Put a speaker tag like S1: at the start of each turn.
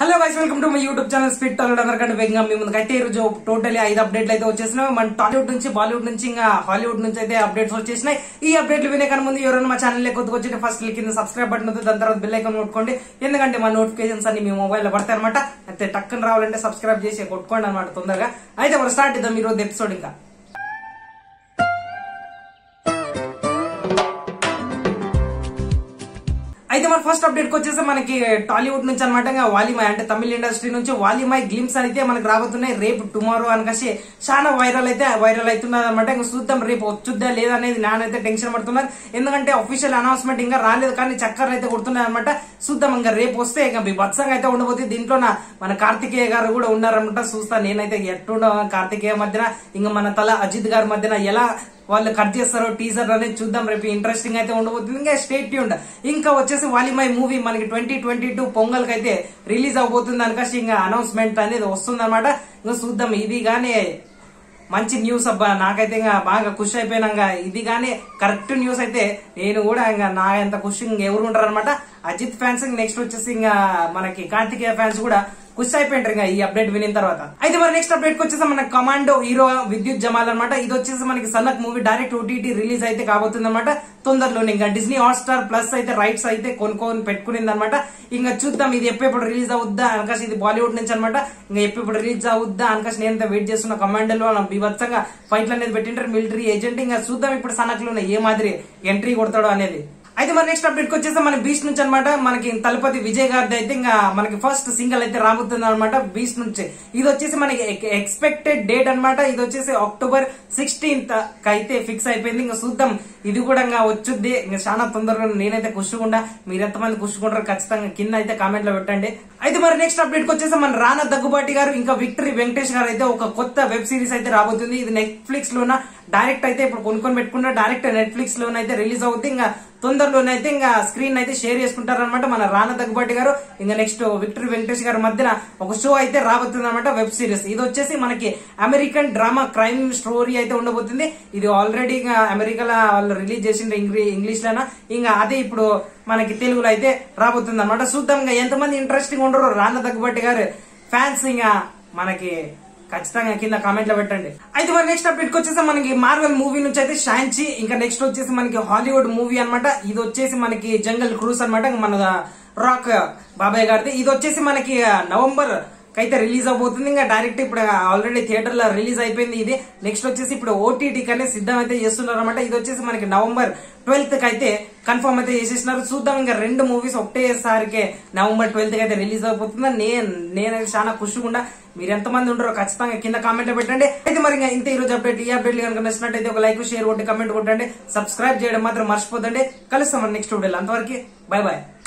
S1: hello guys welcome to my YouTube channel స్పిట్ టాలీవుడ్ అందరికంటే వేగంగా మీ ముందుకు అయితే ఈ రోజు టోటలీ ఐదు అప్డేట్లు అయితే వచ్చేసినాయి మన టాలీవుడ్ నుంచి బాలీవుడ్ నుంచి ఇంకా హాలీవుడ్ నుంచి అయితే అప్డేట్స్ వచ్చేసినాయి ఈ అప్డేట్లు వినే కన్నా ముందు ఎవరైనా మా ఛానల్ కొద్దిగా వచ్చి ఫస్ట్ కింద సబ్స్క్రైబ్ బటన్ ఉంటుంది దాని తర్వాత బెల్ ఐకాన్ కొట్టుకోండి ఎందుకంటే మా నోటిఫికేషన్స్ అన్ని మీ మొబైల్ లో పడతాయి అనమాట అయితే టక్కన రావాలంటే సబ్స్క్రైబ్ చేసి కొట్టుకోండి అనమాట తొందరగా అయితే మనం స్టార్ట్ ఇద్దాం ఈ రోజు ఎపిసోడ్ ఇంకా అయితే మన ఫస్ట్ అప్డేట్ కి వచ్చేసి మనకి టాలీవుడ్ నుంచి అనమాట వాలిమాయ్ అంటే తమిళ ఇండస్ట్రీ నుంచి వాలిమాయ్ గ్లిమ్స్ అయితే మనకి రాబోతున్నాయి రేపు టుమారో అనకసి చాలా వైరల్ అయితే వైరల్ అవుతున్నది అనమాట ఇంకా చూద్దాం రేపు వచ్చుద్దా లేదా అనేది నానైతే టెన్షన్ పడుతున్నారు ఎందుకంటే అఫీషియల్ అనౌన్స్మెంట్ ఇంకా రాలేదు కానీ చక్కర్లు అయితే కొడుతున్నాయి అనమాట చూద్దాం ఇంకా రేపు వస్తే ఇంకా బత్సంగా అయితే ఉండబోతుంది దీంట్లో నా మన కార్తికేయ గారు కూడా ఉన్నారనమాట చూస్తా నేనైతే ఎట్టుండ కార్తికేయ మధ్యన ఇంకా మన తల అజిత్ గారి మధ్యన ఎలా వాళ్ళు కట్ చేస్తారో టీజర్ అనేది చూద్దాం రేపు ఇంట్రెస్టింగ్ అయితే ఉండబోతుంది ఇంకా స్టేట్ ట్యూన్ ఇంకా వచ్చేసి వాలిమై మూవీ మనకి ట్వంటీ ట్వంటీ టూ పొంగల్ కి అయితే రిలీజ్ అవబోతుంది అనకాసి ఇంకా అనౌన్స్మెంట్ అనేది వస్తుంది అనమాట ఇంకా చూద్దాం ఇది కానీ మంచి న్యూస్ అబ్బా నాకైతే ఇంకా బాగా ఖుషి అయిపోయినాక ఇది కానీ కరెక్ట్ న్యూస్ అయితే నేను కూడా ఇంకా నా ఎంత ఖుషి ఇంకా ఎవరు ఉంటారు అనమాట అజిత్ ఫ్యాన్స్ నెక్స్ట్ వచ్చేసి ఇంకా మనకి కార్తికేయ ఫ్యాన్స్ కూడా ఖుషి అయిపోయింటారు ఇంకా ఈ అప్డేట్ వినిన తర్వాత అయితే మరి నెక్స్ట్ అప్డేట్ కి వచ్చేసి మన కమాండో హీరో విద్యుత్ జమాల్ అనమాట ఇది వచ్చేసి మనకి Sanak movie direct OTT release అయితే కాబోతుంది అనమాట తొందరలోనే ఇంకా డిజ్నీ హాట్ స్టార్ ప్లస్ అయితే రైట్స్ అయితే కొనుక్కొని పెట్టుకునింది అనమాట ఇంకా చూద్దాం ఇది ఎప్పుడు రిలీజ్ అవుద్దా అనకాశ ఇది బాలీవుడ్ నుంచి అనమాట ఇంకా ఎప్పుడు రిలీజ్ అవుద్దా అనకాశ నేను వెయిట్ చేస్తున్న కమాండోలో బీభత్సంగా ఫైట్లు అనేది పెట్టింటారు మిలిటరీ ఏజెంట్ ఇంకా చూద్దాం ఇప్పుడు సన్నక్లోనే ఏ మాదిరి ఎంట్రీ కొడతాడో అనేది అయితే మన నెక్స్ట్ అప్డేట్ వచ్చేసి మన బీచ్ నుంచి అనమాట మనకి తలపతి విజయ్ గారిది అయితే ఇంకా మనకి ఫస్ట్ సింగల్ అయితే రాబోతుంది అనమాట బీచ్ నుంచి ఇది వచ్చేసి మనకి ఎక్స్పెక్టెడ్ డేట్ అనమాట ఇది వచ్చేసి అక్టోబర్ సిక్స్టీన్త్ అయితే ఫిక్స్ అయిపోయింది ఇంకా చూద్దాం ఇది కూడా ఇంకా వచ్చుద్ది ఇంకా చాలా తొందరగా నేనైతే కుషుకుండా మీరు ఎంతమంది కుషుకుంటారో ఖచ్చితంగా కింద అయితే కామెంట్ లో పెట్టండి అయితే మరి నెక్స్ట్ అప్డేట్ కి వచ్చేసి మన రానా దగ్గుబాటి గారు ఇంకా విక్టరీ వెంకటేష్ గారు అయితే ఒక కొత్త వెబ్ సిరీస్ అయితే రాబోతుంది ఇది నెట్ఫ్లిక్స్ లోన డైరెక్ట్ అయితే ఇప్పుడు కొనుక్కొని పెట్టుకున్నా డైరెక్ట్ నెట్ఫ్లిక్స్ లోనైతే రిలీజ్ అవుతుంది ఇంకా తొందరలోనైతే ఇంకా స్క్రీన్ అయితే షేర్ చేసుకుంటారు అనమాట మన రానా దగ్గుబాటి గారు ఇంకా నెక్స్ట్ విక్టరీ వెంకటేష్ గారి మధ్యన ఒక షో అయితే రాబోతుంది అనమాట వెబ్ సిరీస్ ఇది వచ్చేసి మనకి అమెరికన్ డ్రామా క్రైమ్ స్టోరీ అయితే ఉండబోతుంది ఇది ఆల్రెడీ ఇంకా అమెరికాలో వాళ్ళు రిలీజ్ చేసిండ్రు ఇంగ్లీష్ లోన ఇంకా అదే ఇప్పుడు మనకి తెలుగులో అయితే రాబోతుంది అనమాట చూద్దాం ఇంకా ఎంతమంది ఇంట్రెస్టింగ్ ఉండరు రానా దగ్గుబాటి గారు ఫ్యాన్స్ ఇంకా మనకి ఖచ్చితంగా కింద కామెంట్ లో పెట్టండి అయితే మరి నెక్స్ట్ అప్డేట్ వచ్చేసి మనకి మార్వెల్ మూవీ నుంచి అయితే షాంచి ఇంకా నెక్స్ట్ వచ్చేసి మనకి హాలీవుడ్ మూవీ అనమాట ఇది వచ్చేసి మనకి జంగల్ క్రూస్ అనమాట మన రాక్ బాబాయ్ గారిది ఇది వచ్చేసి మనకి నవంబర్ అయితే రిలీజ్ అవబోతుంది ఇంకా డైరెక్ట్ ఇప్పుడు ఆల్రెడీ థియేటర్ లో రిలీజ్ అయిపోయింది ఇది నెక్స్ట్ వచ్చేసి ఇప్పుడు ఓటీటీ కనే సిద్ధం అయితే చేస్తున్నారు అనమాట ఇది వచ్చేసి మనకి నవంబర్ ట్వెల్త్ కి అయితే కన్ఫర్మ్ అయితే చేసేసినారు చూద్దాం ఇంకా రెండు మూవీస్ ఒకటేసారికి నవంబర్ ట్వెల్త్ కి అయితే రిలీజ్ అయిపోతుంది నేను నేనైతే చాలా ఖుషిగా మీరు ఎంతమంది ఉంటారో ఖచ్చితంగా కింద కామెంట్ లో పెట్టండి అయితే మరి ఇంకా ఇంత ఈ రోజు అప్డేట్ ఈ అప్డేట్ కనుక నచ్చినట్టయితే ఒక లైక్ షేర్ కొట్టి కమెంట్ కొట్టండి సబ్స్క్రైబ్ చేయడం మాత్రం మర్చిపోతండి కలుస్తాం నెక్స్ట్ వీడియోలో అంతవరకు బై బాయ్